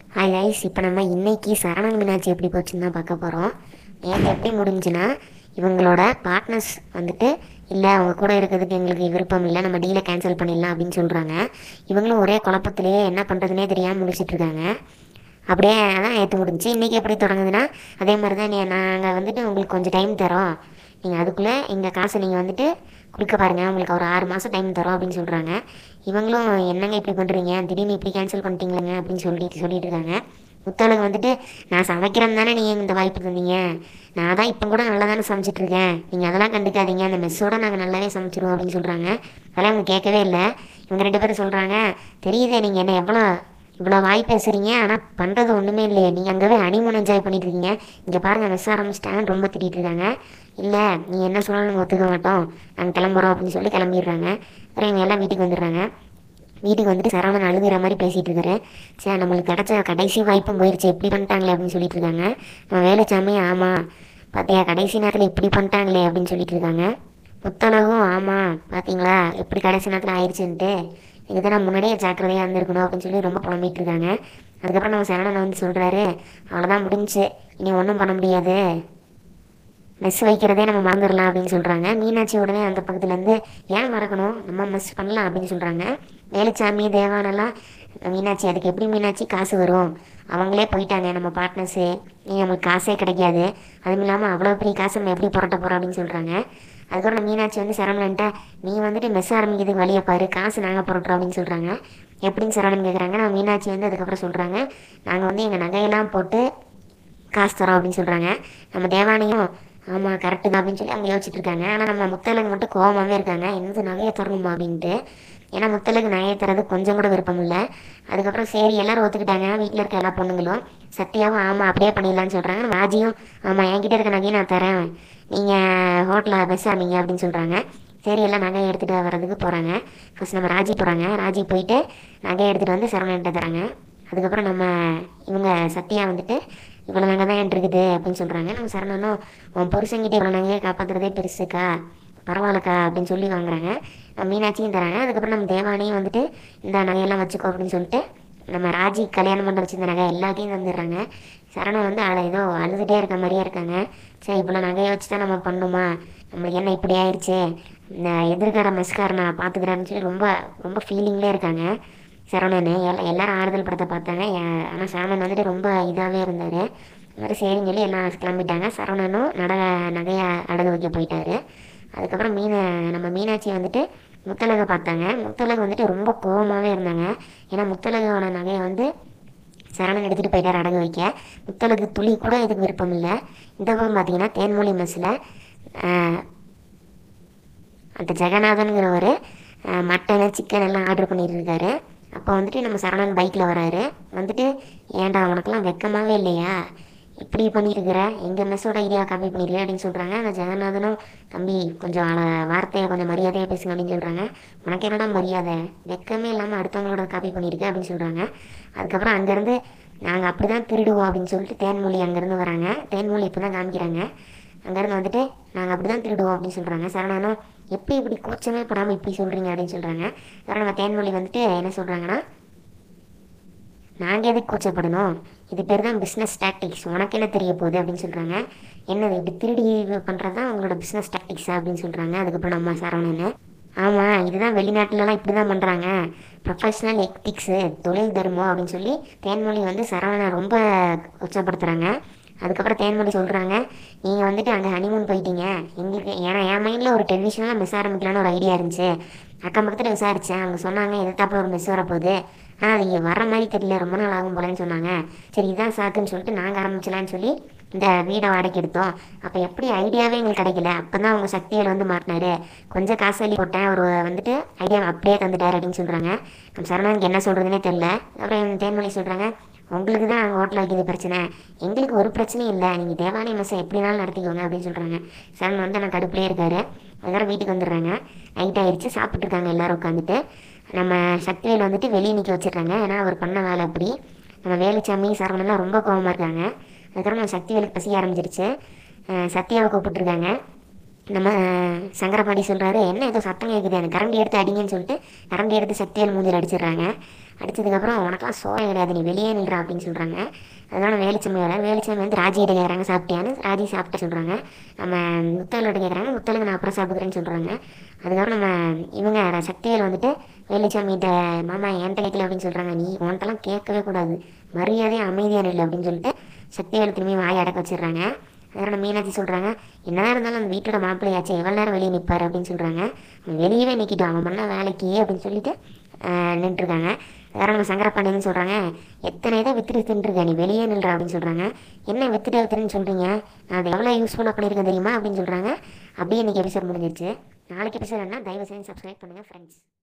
hi ice இப்போ நம்ம இன்னைக்கு சரணன் மீனாட்சி எப்படி போச்சுன்னு தான் பார்க்க போகிறோம் நேற்று எப்படி முடிஞ்சுன்னா இவங்களோட பார்ட்னர்ஸ் வந்துட்டு இல்லை அவங்க கூட இருக்கிறதுக்கு எங்களுக்கு விருப்பம் இல்லை நம்ம டீலை கேன்சல் பண்ணிடலாம் அப்படின்னு சொல்கிறாங்க இவங்களும் ஒரே குழப்பத்திலேயே என்ன பண்ணுறதுனே தெரியாமல் முடிச்சிட்டு இருக்காங்க அப்படியே அதான் ஏற்று முடிஞ்சுச்சு இன்றைக்கி எப்படி தொடங்குதுன்னா அதே மாதிரி தான் நீ நாங்கள் வந்துட்டு உங்களுக்கு கொஞ்சம் டைம் தரோம் நீங்கள் அதுக்குள்ளே எங்கள் காசை நீங்கள் வந்துட்டு கொடுக்க பாருங்கள் உங்களுக்கு ஒரு ஆறு மாதம் டைம் தரோம் அப்படின்னு சொல்கிறாங்க இவங்களும் என்னங்க இப்படி பண்ணுறீங்க திடீர்னு இப்படி கேன்சல் பண்ணிட்டீங்களேங்க அப்படின்னு சொல்லிட்டு சொல்லிட்டு இருக்காங்க முத்தலுக்கு வந்துட்டு நான் சமைக்கிறேன் தானே நீங்கள் இந்த வாய்ப்பு தந்தீங்க நான் தான் இப்போ கூட நல்லா தானே சமைச்சிட்டு இருக்கேன் நீங்கள் அதெல்லாம் கண்டுக்காதீங்க அந்த மெஸ்ஸோட நாங்கள் நல்லாவே சமைச்சிருவோம் அப்படின்னு சொல்கிறாங்க அதெல்லாம் அவங்க கேட்கவே இல்லை இவங்க ரெண்டு பேரும் சொல்கிறாங்க தெரியுதே நீங்கள் என்ன எவ்வளோ இவ்வளோ வாய் பேசுகிறீங்க ஆனால் பண்ணுறது ஒன்றுமே இல்லையே நீங்கள் அங்கேவே ஹனிமூன் என்ஜாய் பண்ணிட்டு இருக்கீங்க இங்கே பாருங்கள் மிஸ் ஆரம்பிச்சிட்டாங்க ரொம்ப திட்டிகிட்டு இருக்காங்க இல்லை நீ என்ன சொன்னாலும் நாங்கள் ஒத்துக்க மாட்டோம் நாங்கள் கிளம்புறோம் அப்படின்னு சொல்லி கிளம்பிடுறாங்க அப்புறம் இவங்க எல்லாம் வீட்டுக்கு வந்துடுறாங்க வீட்டுக்கு வந்துட்டு சரவணன் அழுகிற மாதிரி பேசிகிட்டு இருக்காரு சரி நம்மளுக்கு கிடச்ச கடைசி வாய்ப்பும் போயிடுச்சு எப்படி பண்ணிட்டாங்களே அப்படின்னு சொல்லிட்டு இருக்காங்க அவன் வேலைச்சாமி ஆமாம் பார்த்தியா கடைசி நேரத்தில் இப்படி பண்ணிட்டாங்களே அப்படின்னு சொல்லிட்டு இருக்காங்க புத்தளவும் ஆமாம் பார்த்தீங்களா எப்படி கடைசி நேரத்தில் ஆயிடுச்சுன்ட்டு இதுதான் நான் முன்னாடியே ஜாக்கிரதையாக இருந்திருக்கணும் அப்படின்னு சொல்லி ரொம்ப புலம்பிட்டு இருக்காங்க அதுக்கப்புறம் நம்ம சரணனை வந்து சொல்கிறாரு அவ்வளோதான் முடிஞ்சுச்சு இனி ஒன்றும் பண்ண முடியாது மெஸ் வைக்கிறதே நம்ம மறந்துடலாம் அப்படின்னு சொல்கிறாங்க மீனாட்சி உடனே அந்த பக்கத்துலேருந்து ஏன் மறக்கணும் நம்ம மெஸ் பண்ணலாம் அப்படின்னு சொல்கிறாங்க வேலுச்சாமி தேவானெல்லாம் மீனாட்சி அதுக்கு எப்படி மீனாட்சி காசு வரும் அவங்களே போயிட்டாங்க நம்ம பார்ட்னர்ஸு நீ நம்மளுக்கு காசே கிடைக்காது அதுவும் இல்லாமல் அவ்வளோ பெரிய காசு நம்ம எப்படி புரட்ட போகிறோம் அப்படின்னு சொல்கிறாங்க அதுக்கப்புறம் மீனாட்சி வந்து சரவணன்ட்ட நீ வந்துட்டு மெஸ் ஆரம்பிக்கிறதுக்கு வழியை பாரு காசு நாங்கள் புரட்டுறோம் அப்படின்னு சொல்கிறாங்க எப்படின்னு சரவணன் கேட்குறாங்க நான் மீனாட்சி வந்து அதுக்கப்புறம் சொல்கிறாங்க நாங்கள் வந்து எங்கள் நகையெல்லாம் போட்டு காசு தரோம் அப்படின்னு சொல்கிறாங்க நம்ம தேவானையும் ஆமாம் கரெக்டு தான் அப்படின்னு சொல்லி அவங்க யோசிச்சுட்டு இருக்காங்க ஆனால் நம்ம முத்தலுக்கு மட்டும் கோவமாகவே இருக்காங்க என்னது நகையை தரணுமா அப்படின்ட்டு ஏன்னா முத்தலுக்கு நகையை தரது கொஞ்சம் கூட விருப்பம் இல்லை அதுக்கப்புறம் சரி எல்லாரும் ஒத்துக்கிட்டாங்க வீட்டில் இருக்க எல்லா பொண்ணுங்களும் சத்யாவும் ஆமாம் அப்படியே பண்ணிடலான்னு சொல்கிறாங்க ராஜியும் ஆமாம் என்கிட்ட இருக்க நகையை நான் தரேன் நீங்கள் ஹோட்டலில் பெஸ் ஆனீங்க அப்படின்னு சொல்கிறாங்க சரி எல்லாம் நகையை எடுத்துகிட்டு வர்றதுக்கு போகிறாங்க ஃபஸ்ட் நம்ம ராஜி போகிறாங்க ராஜி போயிட்டு நகையை எடுத்துகிட்டு வந்து சரவணன்ட்ட தராங்க அதுக்கப்புறம் நம்ம இவங்க சத்யா வந்துட்டு இவ்வளோ நகை தான் என்கிட்ட இருக்குது அப்படின்னு சொல்கிறாங்க நம்ம சரணனும் உன் புருஷங்கிட்ட இவ்வளோ நகையை காப்பாற்றுறதே பெருசுக்கா பரவாயில்லக்கா அப்படின்னு சொல்லி வாங்குறாங்க நம்ம மீனாட்சியும் தராங்க அதுக்கப்புறம் நம்ம தேவானையும் வந்துட்டு இந்த நகையெல்லாம் வச்சுக்கோ அப்படின்னு சொல்லிட்டு நம்ம ராஜி கல்யாணம் பண்ண வச்சிருந்த நகை எல்லாத்தையும் தந்துடுறாங்க சரணம் வந்து அழ ஏதோ அழுதுகிட்டே இருக்க மாதிரியே இருக்காங்க சரி இவ்வளோ நகையை வச்சு தான் நம்ம பண்ணுமா நம்மளுக்கு என்ன இப்படி ஆயிடுச்சு இந்த எதிர்கால மெஸ்காரனை பார்த்துக்கிறேன்னு சொல்லி ரொம்ப ரொம்ப ஃபீலிங்லேயே இருக்காங்க சரவணன் எல்லா எல்லாரும் ஆறுதல் படத்தை பார்த்தாங்க ஆனால் சரவணன் வந்துட்டு ரொம்ப இதாகவே இருந்தார் மாதிரி சரின்னு சொல்லி எல்லாம் கிளம்பிட்டாங்க சரவணனும் நட நகையை அடகு வைக்க போயிட்டாரு அதுக்கப்புறம் மீனை நம்ம மீனாட்சி வந்துட்டு முத்தலகை பார்த்தாங்க முத்தலகு வந்துட்டு ரொம்ப கோவமாகவே இருந்தாங்க ஏன்னா முத்தலகோட நகையை வந்து சரணன் எடுத்துகிட்டு போயிட்டார் அடகு வைக்க முத்தலுக்கு துளி கூட இதுக்கு விருப்பம் இல்லை இந்த பக்கம் பார்த்தீங்கன்னா தேன்மொழி மெஸ்ஸில் அந்த ஜெகநாதனுங்கிறவர் மட்டனு சிக்கன் எல்லாம் ஆர்டர் பண்ணிட்டு இருக்காரு அப்போ வந்துட்டு நம்ம சரவணன் பைக்கில் வராரு வந்துட்டு ஏன்டா அவனுக்கெல்லாம் வெக்கமாகவே இல்லையா இப்படி பண்ணியிருக்கிற எங்கள் மெஸ்ஸோட ஐடியா காப்பி பண்ணிருக்க அப்படின்னு சொல்கிறாங்க அந்த ஜெகநாதனும் தம்பி கொஞ்சம் அழ- வார்த்தையை கொஞ்சம் மரியாதையாக பேசுங்க அப்படின்னு சொல்கிறாங்க உனக்கு என்னடா மரியாதை வெக்கமே இல்லாமல் அடுத்தவங்களோட காப்பி பண்ணியிருக்க அப்படின்னு சொல்கிறாங்க அதுக்கப்புறம் அங்கேருந்து நாங்கள் அப்படி தான் திருடுவோம் அப்படின்னு சொல்லிட்டு தேன்மொழி அங்கேருந்து வராங்க தேன்மொழி இப்போ தான் காமிக்கிறாங்க அங்கேருந்து வந்துட்டு நாங்கள் அப்படி தான் திருடுவோம் அப்படின்னு சொல்கிறாங்க சரணனும் எப்படி இப்படி கூச்சமே படாமல் இப்படி சொல்கிறீங்க அப்படின்னு சொல்கிறாங்க அப்புறம் நம்ம தேன்மொழி வந்துட்டு என்ன சொல்கிறாங்கன்னா நாங்கள் எதுக்கு கூச்சப்படணும் இது பேர் தான் பிஸ்னஸ் டாக்டிக்ஸ் உனக்கு என்ன தெரிய போகுது அப்படின்னு சொல்கிறாங்க என்னது இப்படி திருடி பண்ணுறது தான் உங்களோட பிஸ்னஸ் டாக்டிக்ஸா அப்படின்னு சொல்கிறாங்க அதுக்கப்புறம் நம்ம சரவணன் ஆமாம் இதுதான் வெளிநாட்டுலலாம் இப்படி தான் பண்ணுறாங்க ப்ரொஃபஷ்னல் எத்திக்ஸு தொழில் தர்மம் அப்படின்னு சொல்லி தேன்மொழி வந்து சரவணனை ரொம்ப உச்சப்படுத்துகிறாங்க அதுக்கப்புறம் தேன்மொழி சொல்கிறாங்க நீங்கள் வந்துட்டு அங்கே ஹனிமூன் போயிட்டீங்க எங்களுக்கு ஏன்னா என் மைண்டில் ஒரு டெலிவிஷனில் மிஸ் ஆரம்பிக்கலான்னு ஒரு ஐடியா இருந்துச்சு அக்கம் பக்கத்தில் விசாரித்தேன் அவங்க சொன்னாங்க எதிர்த்தாப்புல ஒரு மிஸ் வரப்போகுது ஆனால் அது இங்கே வர மாதிரி தெரியல ரொம்ப நாள் ஆகும் போலன்னு சொன்னாங்க சரி இதான் சாக்குன்னு சொல்லிட்டு நாங்கள் ஆரம்பிச்சலான்னு சொல்லி இந்த வீடை வாடகைக்கு எடுத்தோம் அப்போ எப்படி ஐடியாவே எங்களுக்கு கிடைக்கல அப்போ தான் அவங்க சக்தியில் வந்து மாட்டினாரு கொஞ்சம் காசு அள்ளி போட்டேன் அவர் வந்துட்டு ஐடியா அப்படியே தந்துட்டார் அப்படின்னு சொல்கிறாங்க நம்ம சரணனுக்கு என்ன சொல்கிறதுனே தெரில அப்புறம் தேன்மொழி சொல்கிறாங்க உங்களுக்கு தான் அங்கே ஹோட்டல் வைக்கிறது பிரச்சனை எங்களுக்கு ஒரு பிரச்சனையும் இல்லை நீங்கள் தேவாலய மெஸ்ஸை எப்படினாலும் நடத்திக்கோங்க அப்படின்னு சொல்கிறாங்க சரண் வந்து நான் கடுப்புலேயே இருக்காரு அதுக்கப்புறம் வீட்டுக்கு வந்துடுறாங்க நைட் ஆயிடுச்சு சாப்பிட்ருக்காங்க எல்லாரும் உட்காந்துட்டு நம்ம சக்திவேல் வந்துட்டு வெளியே நிற்க வச்சிடுறாங்க ஏன்னா அவர் பண்ண வேலை அப்படி நம்ம வேலுச்சாமி சரவணெல்லாம் ரொம்ப கோவமாக இருக்காங்க அதுக்கப்புறம் நம்ம சக்திவேலுக்கு பசிக்க ஆரம்பிச்சிருச்சு அஹ் சத்யாவை கூப்பிட்டுருக்காங்க நம்ம சங்கரபாண்டி சொல்கிறாரு என்ன ஏதோ சத்தம் கேட்குது எனக்கு கரண்டி எடுத்து அடிங்கன்னு சொல்லிட்டு கரண்டி எடுத்து சக்திவேல் மூஞ்சில் அடிச்சிடுறாங்க அடிச்சதுக்கப்புறம் உனக்கெல்லாம் சோழ கிடையாது நீ வெளியே நில்றா அப்படின்னு சொல்கிறாங்க அதனால வேலுச்சாமி வர வேலுச்சாமி வந்து ராஜிகிட்ட கேட்குறாங்க சாப்பிட்டியான்னு ராஜி சாப்பிட்டு சொல்கிறாங்க நம்ம முத்தலோட கேட்குறாங்க முத்தலுக்கு நான் அப்புறம் சாப்பிட்டுக்கிறேன்னு சொல்கிறாங்க அதுக்கப்புறம் நம்ம இவங்க ர- சக்திவேல் வந்துட்டு வேலுச்சாமிகிட்ட மாமா என்கிட்ட கேட்கல அப்படின்னு சொல்கிறாங்க நீ உன்கிட்டலாம் கேட்கவே கூடாது மரியாதையாக அமைதியாக இல்லை அப்படின்னு சொல்லிட்டு சக்திவேல் திரும்பி வாயை அடக்க வச்சிடுறாங்க அதனால் மீனாட்சி சொல்கிறாங்க என்னதான் இருந்தாலும் அந்த வீட்டோட மாப்பிள்ளையாச்சு எவ்வளோ நேரம் வெளியே நிற்பார் அப்படின்னு சொல்கிறாங்க வெளியவே நிற்கிட்டோம் அவன் பண்ண வேலைக்கு அப்படின்னு சொல்லிட்டு நின்றுருக்காங்க வேற நம்ம சங்கரபாண்டியன்னு சொல்கிறாங்க எத்தனை இதை வித்துட்டு தின்றுருக்க நீ வெளியே நில்ற அப்படின்னு சொல்கிறாங்க என்ன வித்துட்டு வித்துட்டுன்னு சொல்கிறீங்க நான் அதை எவ்வளோ யூஸ்ஃபுல்லாக பண்ணியிருக்கேன் தெரியுமா அப்படின்னு சொல்கிறாங்க அப்படியே இன்றைக்கி எபிசோட் முடிஞ்சிருச்சு நாளைக்கு எபிசோட் என்ன தயவு செஞ்சு சப்ஸ்கிரைப் பண்ணுங்கள் ஃப்ரெண்ட்ஸ்